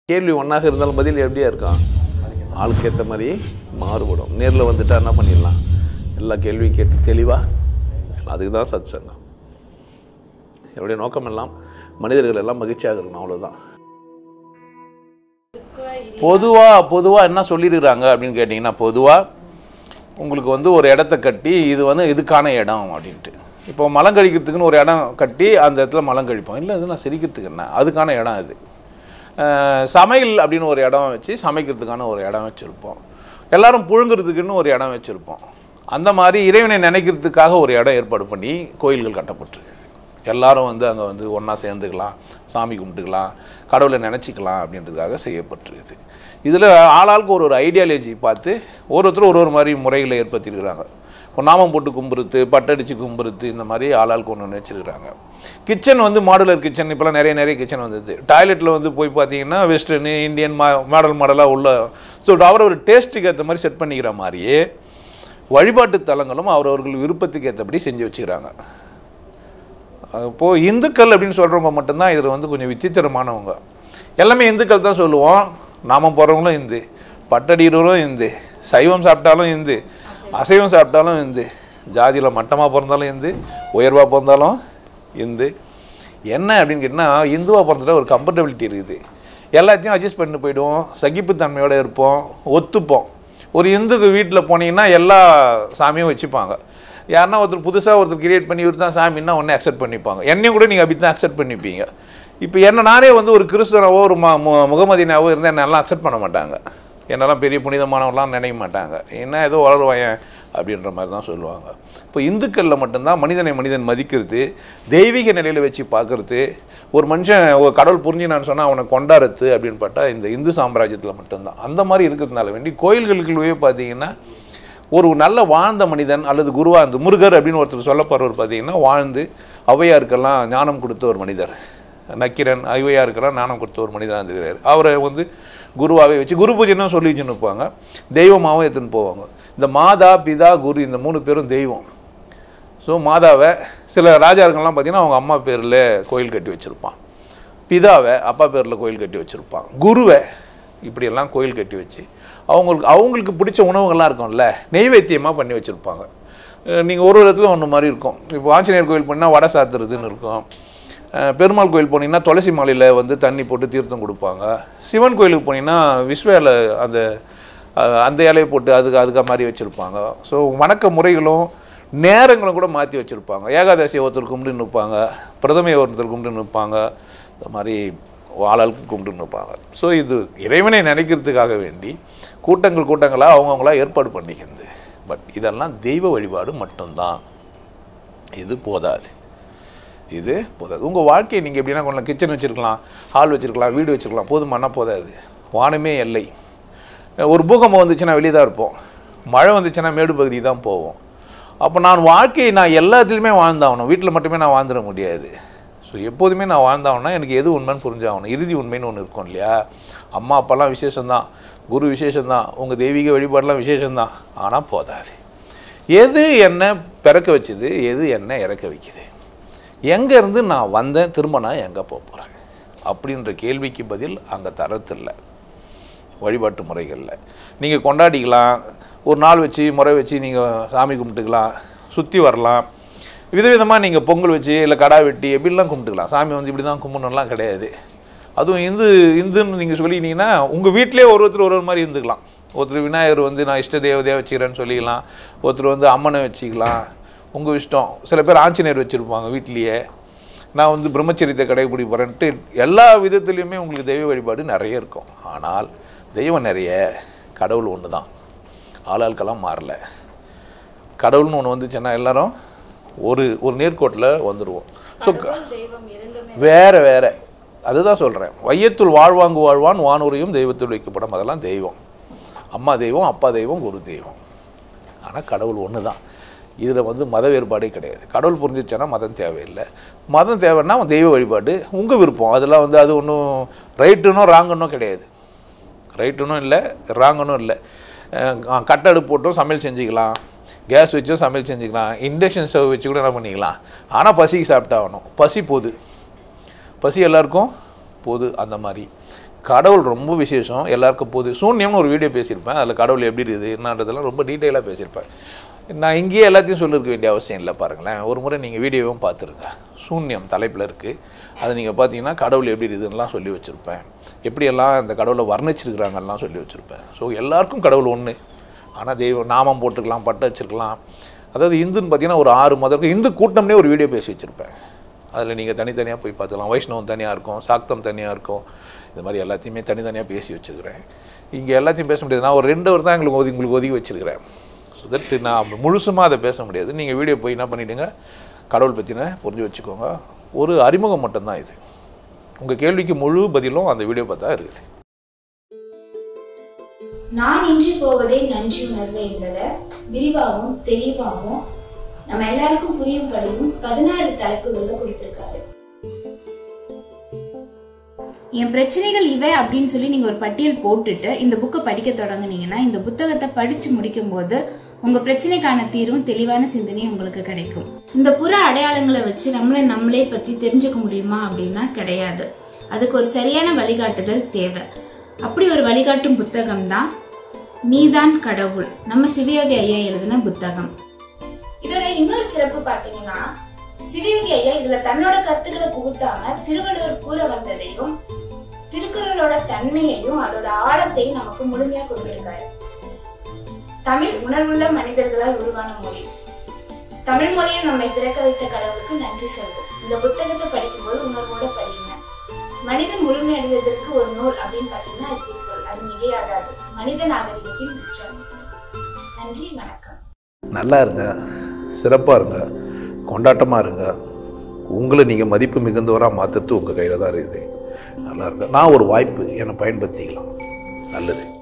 கேள்வி ஒன்றாக இருந்தாலும் பதில் எப்படியா இருக்கும் ஆளுக்கு ஏற்ற மாதிரி மாறுபடும் நேரில் வந்துட்டா என்ன பண்ணிடலாம் எல்லா கேள்வியும் கேட்டு தெளிவாக அதுக்கு தான் சத் சங்கம் என்னுடைய நோக்கம் எல்லாம் மனிதர்கள் எல்லாம் மகிழ்ச்சியாக இருக்கணும் அவ்வளோதான் பொதுவாக பொதுவாக என்ன சொல்லியிருக்கிறாங்க அப்படின்னு கேட்டிங்கன்னா பொதுவாக உங்களுக்கு வந்து ஒரு இடத்த கட்டி இது வந்து இதுக்கான இடம் அப்படின்ட்டு இப்போ மலம் கழிக்கிறதுக்குன்னு ஒரு இடம் கட்டி அந்த இடத்துல மலம் கழிப்போம் இல்லை இது நான் சிரிக்கிறதுக்கு என்ன அதுக்கான இடம் இது அஹ் சமையல் அப்படின்னு ஒரு இடம் வச்சு சமைக்கிறதுக்கான ஒரு இடம் வச்சுருப்போம் எல்லாரும் புழுங்குறதுக்குன்னு ஒரு இடம் வச்சுருப்போம் அந்த மாதிரி இறைவனை நினைக்கிறதுக்காக ஒரு இடம் ஏற்பாடு பண்ணி கோயில்கள் கட்டப்பட்டிருக்குது எல்லாரும் வந்து அங்கே வந்து ஒன்றா சேர்ந்துக்கலாம் சாமி கும்பிட்டுக்கலாம் கடவுளை நினச்சிக்கலாம் அப்படின்றதுக்காக செய்யப்பட்டிருக்குது இதில் ஆளாளுக்கு ஒரு ஒரு ஐடியாலஜி பார்த்து ஒரு ஒருத்தர் ஒரு ஒரு மாதிரி முறைகளை ஏற்படுத்தியிருக்கிறாங்க இப்போ நாமம் போட்டு கும்புறது பட்டடிச்சு கும்புறது இந்த மாதிரி ஆளாளுக்கு ஒன்று ஒன்று வச்சுருக்கிறாங்க கிச்சன் வந்து மாடுலர் கிச்சன் இப்போலாம் நிறைய நிறைய கிச்சன் வந்தது டாய்லெட்டில் வந்து போய் பார்த்தீங்கன்னா வெஸ்டர்னு இந்தியன் மா மாடல் மாடலாக உள்ள ஸோ அவர் ஒரு டேஸ்ட்டுக்கு ஏற்ற மாதிரி செட் பண்ணிக்கிற மாதிரியே வழிபாட்டு தலங்களும் அவரவர்கள் விருப்பத்துக்கு ஏற்றபடி செஞ்சு வச்சுக்கிறாங்க இப்போது இந்துக்கள் அப்படின்னு சொல்கிறவங்க மட்டும்தான் இதில் வந்து கொஞ்சம் விசித்திரமானவங்க எல்லாமே இந்துக்கள் தான் சொல்லுவோம் நாமம் போகிறவங்களும் இந்து பட்டடிக்கிறவங்களும் இந்து சைவம் சாப்பிட்டாலும் இந்து அசைவம் சாப்பிட்டாலும் இந்து ஜாதியில் மட்டமாக பிறந்தாலும் இந்து உயர்வாக பிறந்தாலும் இந்து என்ன அப்படின்னு கேட்டிங்கன்னா இந்துவாக பிறந்துட்டா ஒரு கம்ஃபர்டபிலிட்டி இருக்குது எல்லாத்தையும் அட்ஜஸ்ட் பண்ணி போயிடுவோம் சகிப்புத்தன்மையோடு இருப்போம் ஒத்துப்போம் ஒரு இந்துக்கு வீட்டில் போனீங்கன்னா எல்லா சாமியும் வச்சுப்பாங்க யாருன்னா ஒருத்தர் புதுசாக ஒருத்தர் கிரியேட் பண்ணி இவர் தான் சாமின்னா உடனே அக்செப்ட் பண்ணிப்பாங்க என்னையும் கூட நீங்கள் அப்படி தான் அக்செப்ட் பண்ணிப்பீங்க இப்போ என்ன நானே வந்து ஒரு கிறிஸ்தவனாவோ ஒரு ம மு- முகமதினாவோ இருந்தால் என்னெல்லாம் அக்செப்ட் பண்ண மாட்டாங்க என்னெல்லாம் பெரிய புனிதமானவர்களாம் நினைக்க மாட்டாங்க என்ன ஏதோ வளருவாயன் அப்படின்ற மாதிரி தான் சொல்லுவாங்க இப்போ இந்துக்களில் மட்டும்தான் மனிதனை மனிதன் மதிக்கிறது தெய்வீக நிலையில் வச்சு பார்க்கறது ஒரு மனுஷன் ஒரு கடவுள் புரிஞ்சினான்னு சொன்னால் அவனை கொண்டாடுறது அப்படின்னு பார்த்தா இந்த இந்து சாம்ராஜ்யத்தில் மட்டும்தான் அந்த மாதிரி இருக்கிறதுனால வேண்டி கோயில்களுக்குள்ளேயே பார்த்தீங்கன்னா ஒரு நல்ல வாழ்ந்த மனிதன் அல்லது குருவாந்து முருகர் அப்படின்னு ஒருத்தர் சொல்லப்படுறவர் பார்த்தீங்கன்னா வாழ்ந்து ஔவையாருக்கெல்லாம் ஞானம் கொடுத்த ஒரு மனிதர் நக்கிரன் ஔவையாருக்கெல்லாம் ஞானம் கொடுத்த ஒரு மனிதனாக இருந்திருக்கிறார் அவரை வந்து குருவாகவே வச்சு குரு பூஜைன்னு சொல்லி வச்சுன்னு இருப்பாங்க தெய்வமாகவும் எடுத்துன்னு போவாங்க இந்த மாதா பிதா குரு இந்த மூணு பேரும் தெய்வம் ஸோ மாதாவை சில ராஜாக்கள்லாம் பார்த்தீங்கன்னா அவங்க அம்மா பேரில் கோயில் கட்டி வச்சுருப்பான் பிதாவை அப்பா பேரில் கோயில் கட்டி வச்சுருப்பான் குருவை இப்படியெல்லாம் கோயில் கட்டி வச்சு அவங்களுக்கு அவங்களுக்கு பிடிச்ச உணவுகள்லாம் இருக்கும்ல நெய்வேத்தியமாக பண்ணி வச்சுருப்பாங்க நீங்கள் ஒரு ஒரு இடத்துல ஒன்று மாதிரி இருக்கும் இப்போ ஆஞ்சநேயர் கோயில் போனீங்கன்னா வடை சாத்துறதுன்னு இருக்கும் அஹ் பெருமாள் கோயில் போனீங்கன்னா துளசி மாலையில் வந்து தண்ணி போட்டு தீர்த்தம் கொடுப்பாங்க சிவன் கோயிலுக்கு போனீங்கன்னா விஸ்வேல அந்த அஹ், அந்த இலையை போட்டு அதுக்கு அதுக்கு மாதிரி வச்சுருப்பாங்க ஸோ வணக்க முறைகளும் நேரங்களும் கூட மாற்றி வச்சுருப்பாங்க ஏகாதசி ஒருத்தர் கும்பிட்டு நிற்பாங்க பிரதமையை ஒருத்தர் கும்பிட்டு நிற்பாங்க இந்த மாதிரி வாழலுக்கு கும்பிட்டு நிற்பாங்க ஸோ இது இறைவனை நினைக்கிறதுக்காக வேண்டி கூட்டங்கள் கூட்டங்களாக அவங்கவுங்களா ஏற்பாடு பண்ணிக்கிறது பட் இதெல்லாம் தெய்வ வழிபாடு மட்டும்தான் இது போதாது இது போதாது உங்கள் வாழ்க்கையை நீங்கள் எப்படின்னா கொஞ்சம் கிச்சன் வச்சுருக்கலாம் ஹால் வச்சுருக்கலாம் வீடு வச்சுருக்கலாம் போதுமானா போதாது வானமே எல்லை ஒரு பூகம்பம் வந்துச்சுன்னா வெளியே தான் இருப்போம் மழை வந்துச்சுன்னா மேடு பகுதி தான் போவோம் அப்போ நான் வாழ்க்கையை நான் எல்லாத்துலேயுமே வாழ்ந்தாகணும் வீட்டில் மட்டுமே நான் வாழ்ந்துட முடியாது ஸோ எப்போதுமே நான் வாழ்ந்தாகணும்னா எனக்கு எது உண்மைன்னு புரிஞ்சாகணும் இறுதி உண்மைன்னு ஒன்று இருக்கும் இல்லையா அம்மா அப்பாலாம் விசேஷம்தான் குரு விசேஷம்தான் உங்கள் தெய்வீக வழிபாடெலாம் விசேஷம்தான் ஆனால் போதாது எது என்ன பிறக்க வச்சுது எது என்ன இறக்க வைக்குது எங்கேருந்து நான் வந்தேன் திரும்ப நான் எங்கே போக போகிறேன் அப்படின்ற கேள்விக்கு பதில் அங்கே தரத்தில்லை வழிபாட்டு முறைகளில் நீங்கள் கொண்டாடிக்கலாம் ஒரு நாள் வச்சு முறை வச்சு நீங்கள் சாமி கும்பிட்டுக்கலாம் சுற்றி வரலாம் விதவிதமாக நீங்கள் பொங்கல் வச்சு இல்லை கடா வெட்டி எப்படிலாம் கும்பிட்டுக்கலாம் சாமி வந்து இப்படி தான் கும்பிடணும்லாம் கிடையாது அதுவும் இந்து இந்துன்னு நீங்கள் சொல்லிட்டீங்கன்னா உங்கள் வீட்டிலே ஒரு ஒருத்தர் ஒரு ஒரு மாதிரி இருந்துக்கலாம் ஒருத்தர் விநாயகர் வந்து நான் இஷ்ட தேவதையாக வச்சுக்கிறேன்னு சொல்லிக்கலாம் ஒருத்தர் வந்து அம்மனை வச்சுக்கலாம் உங்கள் இஷ்டம் சில பேர் ஆஞ்சநேயர் வச்சுருப்பாங்க வீட்லேயே நான் வந்து பிரம்மச்சரியத்தை கடைபிடி போகிறேன்ட்டு எல்லா விதத்துலேயுமே உங்களுக்கு தெய்வ வழிபாடு நிறைய இருக்கும் ஆனால் தெய்வம் நிறைய கடவுள் ஒன்று தான் ஆளாளுக்கெல்லாம் மாறல கடவுள்னு ஒன்று வந்துச்சுன்னா எல்லாரும் ஒரு ஒரு நேர்கோட்டில் வந்துடுவோம் ஸோ தெய்வம் இரண்டுமே வேற வேற அதுதான் சொல்கிறேன் வையத்துள் வாழ்வாங்கு வாழ்வான் வானூரையும் தெய்வத்தில் வைக்கப்படும் அதெல்லாம் தெய்வம் அம்மா தெய்வம் அப்பா தெய்வம் குரு தெய்வம் ஆனால் கடவுள் ஒன்று தான் இதில் வந்து மத வேறுபாடே கிடையாது கடவுள் புரிஞ்சிச்சுன்னா மதம் தேவையில்லை மதம் தேவைன்னா தெய்வ வழிபாடு உங்கள் விருப்பம் அதெல்லாம் வந்து அது ஒன்றும் ரைட்டுனோ ராங்குன்னோ கிடையாது ரைட்டுனும் இல்லை ராங்கனும் இல்லை அஹ் கட்டடு போட்டும் சமையல் செஞ்சுக்கலாம் கேஸ் வச்சும் சமையல் செஞ்சுக்கலாம் இண்டக்ஷன் ஸ்டவ் வச்சு கூட என்ன பண்ணிக்கலாம் ஆனால் பசிக்கு சாப்பிட்டாகணும் பசி போது பசி எல்லாருக்கும் போது அந்த மாதிரி கடவுள் ரொம்ப விசேஷம் எல்லாருக்கும் போகுது சூன்யம்னு ஒரு வீடியோ பேசியிருப்பேன் அதில் கடவுள் எப்படி இருக்குது என்னன்றதெல்லாம் ரொம்ப டீட்டெயிலாக பேசியிருப்பேன் நான் இங்கேயே எல்லாத்தையும் சொல்லிருக்க வேண்டிய அவசியம் இல்லை பாருங்களேன் ஒரு முறை நீங்கள் வீடியோவும் பார்த்துருங்க சூன்யம் தலைப்பில் இருக்குது அதை நீங்கள் பார்த்தீங்கன்னா கடவுள் எப்படி இருக்குதுன்னெலாம் சொல்லி வச்சுருப்பேன் எப்படியெல்லாம் இந்த கடவுளை வர்ணிச்சிருக்கிறாங்கலாம் சொல்லி வச்சுருப்பேன் ஸோ எல்லாருக்கும் கடவுள் ஒன்று ஆனால் தெய்வம் நாமம் போட்டுக்கலாம் பட்டு வச்சுருக்கலாம் அதாவது இந்துன்னு பார்த்தீங்கன்னா ஒரு ஆறு மதம் இந்து கூட்டம்னே ஒரு வீடியோ பேசி வச்சுருப்பேன் அதில் நீங்கள் தனித்தனியாக போய் பார்த்துக்கலாம் வைஷ்ணவம் தனியாக இருக்கும் சாக்தம் தனியாக இருக்கும் இந்த மாதிரி எல்லாத்தையுமே தனித்தனியாக பேசி வச்சுருக்கிறேன் இங்கே எல்லாத்தையும் பேச முடியாது நான் ஒரு ரெண்டு அவர் தான் எங்களுக்கு ஒதுக்கி உங்களுக்கு ஒதுக்கி வச்சுருக்கிறேன் ஸோ தட் நான் முழுசுமாக அதை பேச முடியாது நீங்கள் வீடியோ போய் என்ன பண்ணிவிடுங்க கடவுள் பற்றின புரிஞ்சு வச்சுக்கோங்க ஒரு அறிமுகம் மட்டும்தான் இது உங்கள் கேள்விக்கு முழு பதிலும் அந்த வீடியோ பார்த்தா இருக்குது நான் இன்றி போவதே நன்றி உணர்வு என்பதை விரிவாகவும் தெளிவாகவும் நம்ம எல்லாருக்கும் புரியும்படியும் பதினாறு தலைப்புகள்ல கொடுத்திருக்காரு என் பிரச்சனைகள் இவை அப்படின்னு சொல்லி நீங்க ஒரு பட்டியல் போட்டுட்டு இந்த புக்கை படிக்க தொடங்குனீங்கன்னா இந்த புத்தகத்தை படிச்சு முடிக்கும் போது உங்க பிரச்சனைக்கான தீர்வும் தெளிவான சிந்தனையும் உங்களுக்கு கிடைக்கும் இந்த புற அடையாளங்களை வச்சு நம்மளை நம்மளே பத்தி தெரிஞ்சுக்க முடியுமா அப்படின்னா கிடையாது அதுக்கு ஒரு சரியான வழிகாட்டுதல் தேவை அப்படி ஒரு வழிகாட்டும் புத்தகம் தான் நீதான் கடவுள் நம்ம சிவயோகி ஐயா எழுதின புத்தகம் இதோட இன்னொரு சிறப்பு பாத்தீங்கன்னா சிவயோகி ஐயா இதுல தன்னோட கருத்துக்களை புகுத்தாம திருவள்ளுவர் கூற வந்ததையும் திருக்குறளோட தன்மையையும் அதோட ஆழத்தையும் நமக்கு முழுமையா கொடுத்திருக்காரு தமிழ் உணர்வுள்ள மனிதர்களால் உருவான மொழி தமிழ் மொழியில் நம்மை பிறக்க வைத்த கடவுளுக்கு நன்றி சொல்வோம் இந்த புத்தகத்தை படிக்கும்போது உணர்வோட படியுங்க மனிதன் முழுமையடைவதற்கு ஒரு நூல் அப்படின்னு பாத்தீங்கன்னா அது திருக்குறள் அது மிகையாகாது மனித நாகரிகத்தின் உச்சம் நன்றி வணக்கம் நல்லா இருங்க சிறப்பாக இருங்க கொண்டாட்டமாக இருங்க உங்களை நீங்கள் மதிப்பு மிகுந்தவராக மாற்றுறது உங்கள் கையில் தான் இருக்குது நல்லா இருங்க நான் ஒரு வாய்ப்பு என்னை பயன்படுத்திக்கலாம் நல்லது